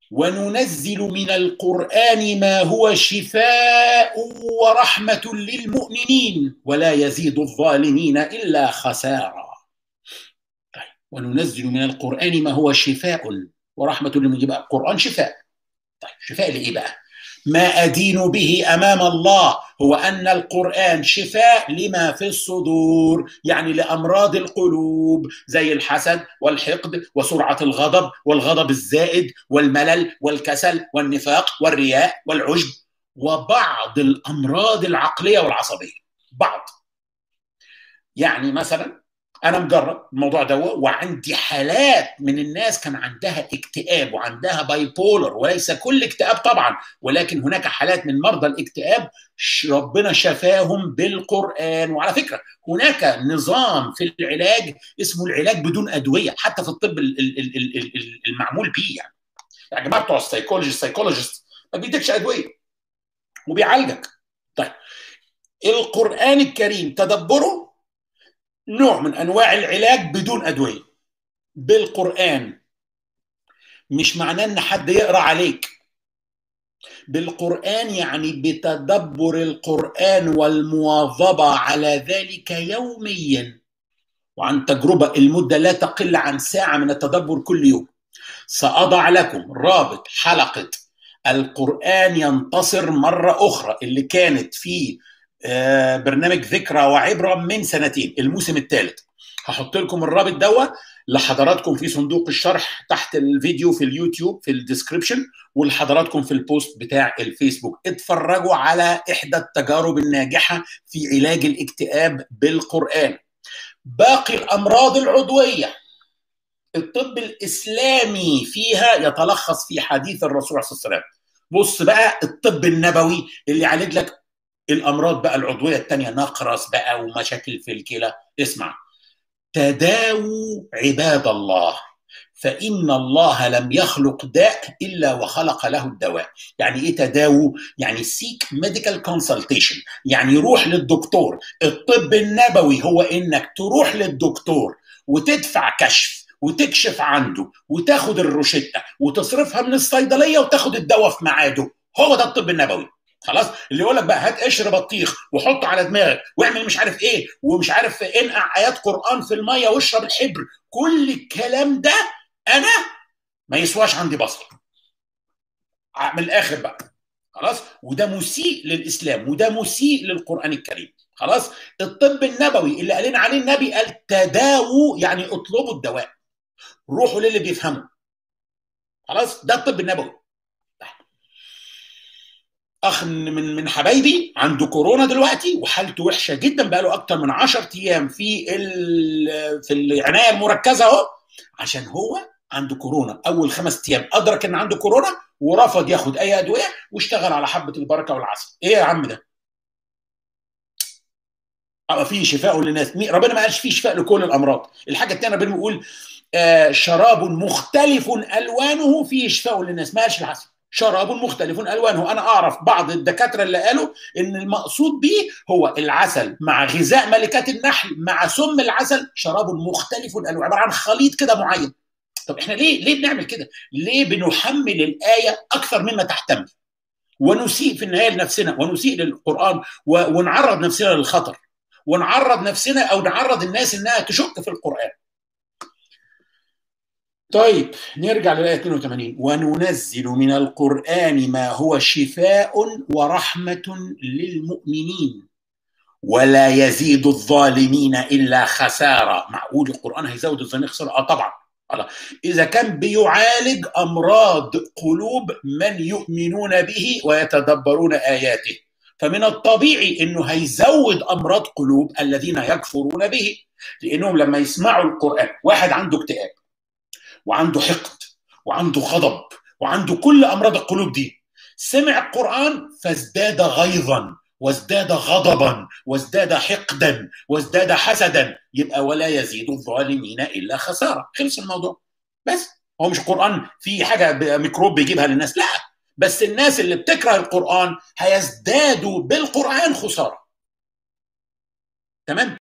وننزل من القرآن ما هو شفاء ورحمة للمؤمنين ولا يزيد الظالمين إلا خسارة طيب وننزل من القرآن ما هو شفاء ورحمة للمؤمنين يبقى القرآن شفاء طيب شفاء لإيه بقى؟ ما أدين به أمام الله هو أن القرآن شفاء لما في الصدور يعني لأمراض القلوب زي الحسد والحقد وسرعة الغضب والغضب الزائد والملل والكسل والنفاق والرياء والعجب وبعض الأمراض العقلية والعصبية بعض يعني مثلا انا مجرب الموضوع ده وعندي حالات من الناس كان عندها اكتئاب وعندها باي بولر وليس كل اكتئاب طبعا ولكن هناك حالات من مرضى الاكتئاب ربنا شفاهم بالقران وعلى فكره هناك نظام في العلاج اسمه العلاج بدون ادويه حتى في الطب المعمول به يعني يا جماعه بتوع السايكولوجي السايكولوجيست ما بيديكش ادويه وبيعالجك طيب القران الكريم تدبره نوع من انواع العلاج بدون ادويه بالقران مش معناه ان حد يقرا عليك بالقران يعني بتدبر القران والمواظبه على ذلك يوميا وعن تجربه المده لا تقل عن ساعه من التدبر كل يوم ساضع لكم رابط حلقه القران ينتصر مره اخرى اللي كانت في برنامج ذكرى وعبره من سنتين الموسم الثالث هحط لكم الرابط دوا لحضراتكم في صندوق الشرح تحت الفيديو في اليوتيوب في الديسكريبشن ولحضراتكم في البوست بتاع الفيسبوك اتفرجوا على احدى التجارب الناجحه في علاج الاكتئاب بالقران باقي الامراض العضويه الطب الاسلامي فيها يتلخص في حديث الرسول صلى الله عليه وسلم بص بقى الطب النبوي اللي يعالج لك الامراض بقى العضويه الثانيه نقرس بقى ومشاكل في الكلى اسمع تداووا عباد الله فان الله لم يخلق داء الا وخلق له الدواء يعني ايه تداووا يعني سيك ميديكال كونسلتيشن يعني روح للدكتور الطب النبوي هو انك تروح للدكتور وتدفع كشف وتكشف عنده وتاخد الروشته وتصرفها من الصيدليه وتاخد الدواء في ميعاده هو ده الطب النبوي خلاص اللي يقول لك بقى هات قشر بطيخ وحطه على دماغك واعمل مش عارف ايه ومش عارف انقع ايات قران في الميه واشرب الحبر كل الكلام ده انا ما يسواش عندي بصل من الاخر بقى خلاص وده مسيء للاسلام وده مسيء للقران الكريم خلاص الطب النبوي اللي قال عليه النبي قال تداووا يعني اطلبوا الدواء روحوا للي بيفهموا خلاص ده الطب النبوي اخ من من حبايبي عنده كورونا دلوقتي وحالته وحشه جدا بقى له اكتر من 10 ايام في في العنايه المركزه اهو عشان هو عنده كورونا اول خمس ايام ادرك ان عنده كورونا ورفض ياخد اي ادويه واشتغل على حبه البركه والعسل ايه يا عم ده اه في شفاء للناس ربنا ما قالش في شفاء لكل الامراض الحاجه الثانيه ربنا بيقول آه شراب مختلف الوانه فيه شفاء للناس ما قالش العسل شراب مختلف الوانه انا اعرف بعض الدكاتره اللي قالوا ان المقصود به هو العسل مع غذاء ملكات النحل مع سم العسل شراب مختلف الالوان عباره عن خليط كده معين طب احنا ليه ليه بنعمل كده ليه بنحمل الايه اكثر مما تحتمل ونسيء في النهايه لنفسنا ونسيء للقران ونعرض نفسنا للخطر ونعرض نفسنا او نعرض الناس انها تشك في القران طيب نرجع للآية 82 وننزل من القرآن ما هو شفاء ورحمة للمؤمنين ولا يزيد الظالمين إلا خسارة معقول القرآن هيزود الظالمين خسارة؟ آه طبعا إذا كان بيعالج أمراض قلوب من يؤمنون به ويتدبرون آياته فمن الطبيعي انه هيزود امراض قلوب الذين يكفرون به لانهم لما يسمعوا القران واحد عنده اكتئاب وعنده حقد وعنده غضب وعنده كل امراض القلوب دي سمع القران فازداد غيظا وازداد غضبا وازداد حقدا وازداد حسدا يبقى ولا يزيد الظالمين الا خساره خلص الموضوع بس هو مش القران في حاجه ميكروب بيجيبها للناس لا بس الناس اللي بتكره القران هيزدادوا بالقران خساره تمام